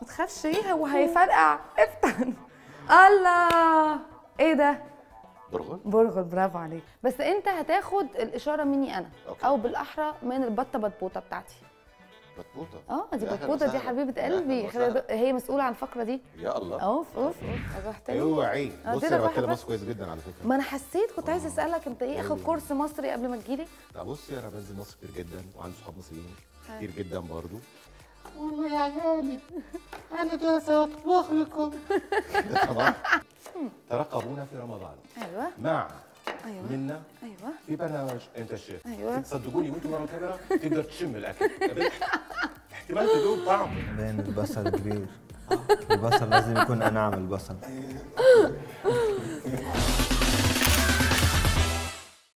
ما تخافش ايه هو هيفرقع افتح الله ايه ده برغل برغل برافو عليك بس انت هتاخد الاشاره مني انا أوكي. او بالاحرى من البطه بطبوطه بتاعتي بطبوطه اه دي يا أهلاً بطبوطه دي وسهلاً. حبيبه يا أهلاً قلبي وسهلاً. خلي- هي مسؤوله عن الفقره دي يا الله اوف اوف اوف رحتني اوعي آه، بصي كده انا واحد بتكلم بس. مصر كويس جدا على فكره ما انا حسيت كنت عايزه اسالك انت ايه اخد أيوة. كورس مصري قبل ما تجيلي لا بصي انا بنزل مصر كتير جدا وعندي صحاب مصريين حلو. كتير جدا برضو والله يا عيالي انا جالسه اطبخ لكم طبعا ترقبونا في رمضان ايوه مع ايوه منا ايوه في برنامج انت الشيف أيوة. تصدقوني وانتم ورا الكاميرا تقدر تشم الاكل احتمال تذوق طعم بين البصل كبير البصل لازم يكون انعام البصل